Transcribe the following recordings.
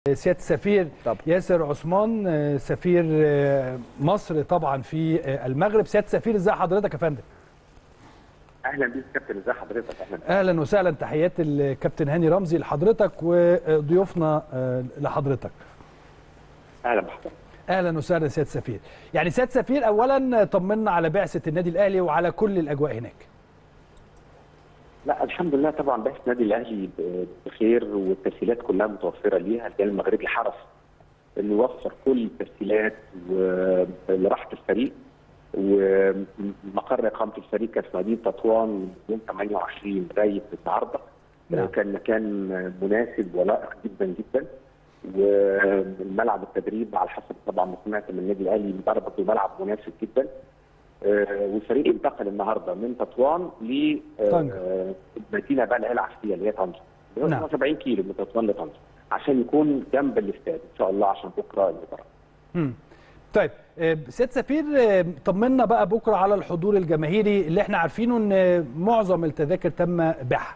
سياده السفير طبعا. ياسر عثمان آه، سفير آه، مصر طبعا في آه، المغرب سياده السفير ازي حضرتك يا فندم اهلا بيك كابتن ازي حضرتك اهلا اهلا وسهلا تحيات الكابتن هاني رمزي لحضرتك وضيوفنا آه، لحضرتك اهلا بحضرتك اهلا وسهلا سياده السفير يعني سياده السفير اولا طمنا على بعثه النادي الاهلي وعلى كل الاجواء هناك لا الحمد لله طبعا بعثه النادي الاهلي ب- بخير والتسهيلات كلها متوفره ليها الجانب المغربي حرص انه يوفر كل التسهيلات و- لراحه الفريق ومقر اقامه الفريق كان في مدينه تطوان يوم 28 لغايه النهارده نعم. كان مكان مناسب ولائق جدا جدا والملعب التدريب على حسب طبعا ما سمعت من النادي الاهلي برضه ملعب مناسب جدا آه، والفريق انتقل النهارده من تطوان ل طنجة. آه، المدينه بقى اللي هي العسكريه اللي هي طنجه اللي نعم. هو 70 كيلو من تطوان لطنجه عشان يكون جنب الاستاد ان شاء الله عشان بكره المباراه مم. طيب آه، سياده السفير آه، طمنا بقى بكره على الحضور الجماهيري اللي احنا عارفينه ان معظم التذاكر تم بيعها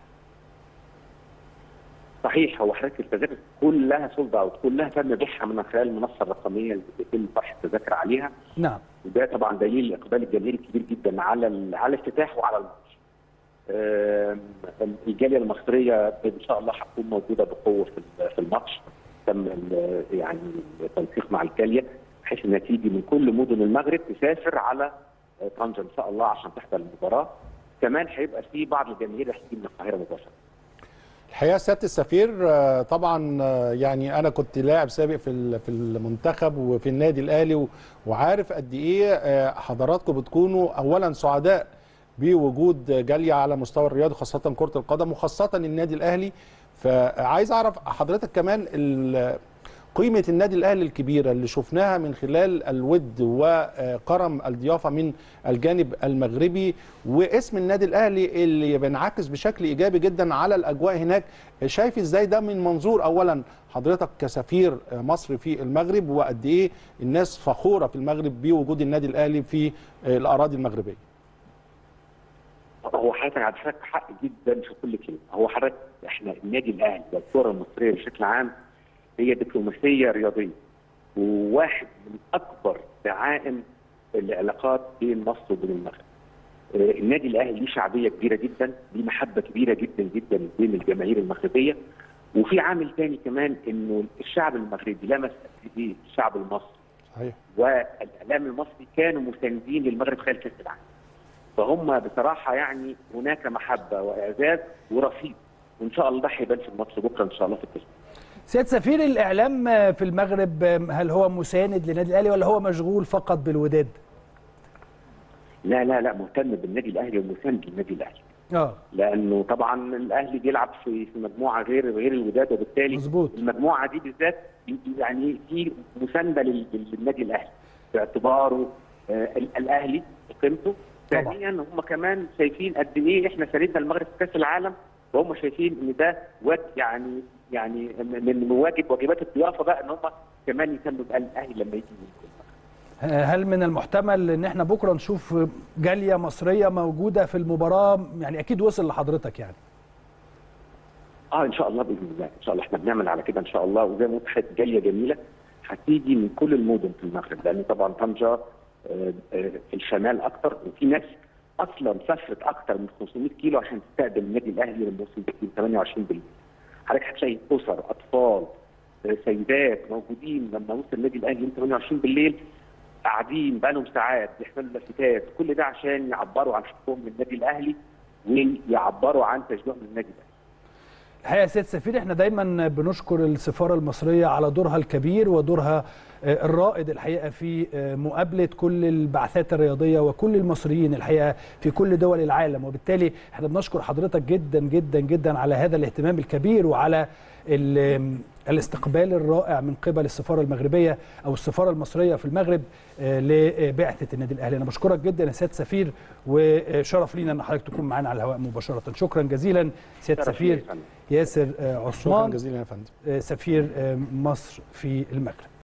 صحيح هو حضرتك التذاكر كلها سولد اوت كلها تم بيعها من خلال المنصه الرقميه اللي بيتم طرح التذاكر عليها نعم وده طبعا دليل اقبال الجماهير الكبير جدا على ال- على الافتتاح وعلى الماتش. آم، الجاليه المصريه ان شاء الله هتكون موجوده بقوه في ال- في الماتش تم ال- يعني التنسيق مع الجاليه بحيث انها تيجي من كل مدن المغرب تسافر على آه، طنجه ان شاء الله عشان تحضر المباراه. كمان هيبقى في بعض الجماهير هتيجي من القاهره مباشره. الحقيقه سياده السفير آه، طبعا آه، يعني انا كنت لاعب سابق في ال- في المنتخب وفي النادي الاهلي و- وعارف قد ايه آه، حضراتكم بتكونوا اولا سعداء بوجود جاليه على مستوى الرياضي خاصه كره القدم وخاصه النادي الاهلي فعايز اعرف حضرتك كمان ال- قيمه النادي الاهلي الكبيره اللي شفناها من خلال الود وكرم الضيافه من الجانب المغربي واسم النادي الاهلي اللي بينعكس بشكل ايجابي جدا على الاجواء هناك شايف ازاي ده من منظور اولا حضرتك كسفير مصر في المغرب وقد ايه الناس فخوره في المغرب بوجود النادي الاهلي في الاراضي المغربيه هو حضرتك على حضرتك حق جدا في كل كلمه، هو حضرتك احنا النادي الاهلي والكره المصريه بشكل عام هي دبلوماسيه رياضيه وواحد من اكبر دعائم العلاقات بين مصر وبين المغرب. آه، النادي الاهلي ليه شعبيه كبيره جدا، ليه محبه كبيره جدا جدا بين الجماهير المغربيه وفي عامل ثاني كمان انه الشعب المغربي لمس قد ايه الشعب المصري صحيح والاعلام المصري كانوا مساندين للمغرب خلال كاس العالم. فهم بصراحه يعني هناك محبه واعزاز ورصيد وان شاء الله ده هيبان في الماتش بكره ان شاء الله في التسليم. سياده سفير الاعلام آه، في المغرب آه، هل هو مساند للنادي الاهلي ولا هو مشغول فقط بالوداد لا لا لا مهتم بالنادي الاهلي ومساند للنادي الاهلي اه لانه طبعا الاهلي بيلعب في في مجموعه غير غير الوداد وبالتالي مظبوط. المجموعه دي بالذات يعني في مسانده لل- للنادي الاهلي باعتباره آه، ال- الاهلي بقيمته طبعا. ثانيا هم كمان شايفين قد ايه احنا ساندنا المغرب في كاس العالم وهم شايفين ان ده واجب يعني يعني من من واجب واجبات الضيافه بقى ان هم كمان يساندوا بقى الاهلي لما يجي آه، هل من المحتمل ان احنا بكره نشوف جاليه مصريه موجوده في المباراه يعني اكيد وصل لحضرتك يعني اه ان شاء الله باذن الله ان شاء الله احنا بنعمل على كده ان شاء الله وزي ما قلت حضرتك جاليه جميله هتيجي من كل المدن في المغرب لان طبعا طنجه آه، آه، في الشمال اكتر وفي ناس اصلا سافرت اكتر من 500 كيلو عشان تستقبل النادي الاهلي لما وصل يوم 28 بالليل. حضرتك هتلاقي اسر اطفال آه، سيدات موجودين لما وصل النادي الاهلي يوم 28 بالليل قاعدين بقالهم ساعات بيحملوا لافتات كل ده عشان يعبروا عن حبهم للنادي الاهلي ويعبروا عن تشجيعهم للنادي الاهلي. الحقيقه يا سياده السفير احنا دايما بنشكر السفاره المصريه على دورها الكبير ودورها آه، الرائد الحقيقه في آه، مقابله كل البعثات الرياضيه وكل المصريين الحقيقه في كل دول العالم وبالتالي احنا بنشكر حضرتك جدا جدا جدا على هذا الاهتمام الكبير وعلى ال- الاستقبال الرائع من قبل السفاره المغربيه او السفاره المصريه في المغرب آه، لبعثه النادي الاهلي انا بشكرك جدا يا سياده السفير وشرف لينا ان حضرتك تكون معانا على الهواء مباشره شكرا جزيلا سياده شرف السفير لي يا فندم. ياسر آه، شكرا عثمان جزيلا يا فندم آه، سفير آه، مصر في المغرب